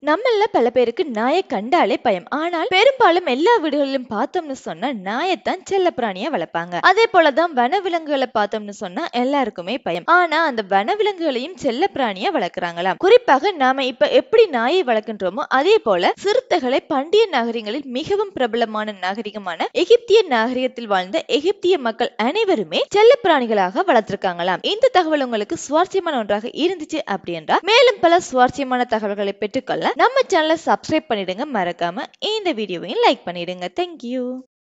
நம்மள பல பேருக்கு நாயை கண்டாலே பயம் ஆனால் பெரும்பாலும் எல்லா வீடுகளிலும் பார்த்தோம்னு சொன்னா நாயைத்தான் செல்ல பிராணியா வளர்ப்பாங்க அதே போலதான் வனவிலங்குகளை பார்த்தோம்னு சொன்னா எல்லாருக்குமே பயம் ஆனா அந்த வனவிலங்குகளையும் செல்ல பிராணியா வளர்க்குறாங்களாம் குறிப்பாக நாம இப்ப எப்படி நாயை வளர்க்கின்றோமோ அதே போல சிறுத்தைகளை பண்டைய நாகரிகங்களில் மிகவும் பிரபலமான நாகரிகமான எகிப்திய நாகரிகத்தில் வாழ்ந்த எகிப்திய மக்கள் அனைவருமே செல்ல பிராணிகளாக வளர்த்திருக்காங்களாம் இந்த தகவல் உங்களுக்கு சுவாரஸ்யமான ஒன்றாக இருந்துச்சு அப்படி என்றால் மேலும் பல சுவாரஸ்யமான தகவல்களை பெற்றுக்கொள்ள நம்ம சேனலை சப்ஸ்கிரைப் பண்ணிடுங்க மறக்காம இந்த வீடியோவையும் லைக் பண்ணிடுங்க தேங்க்யூ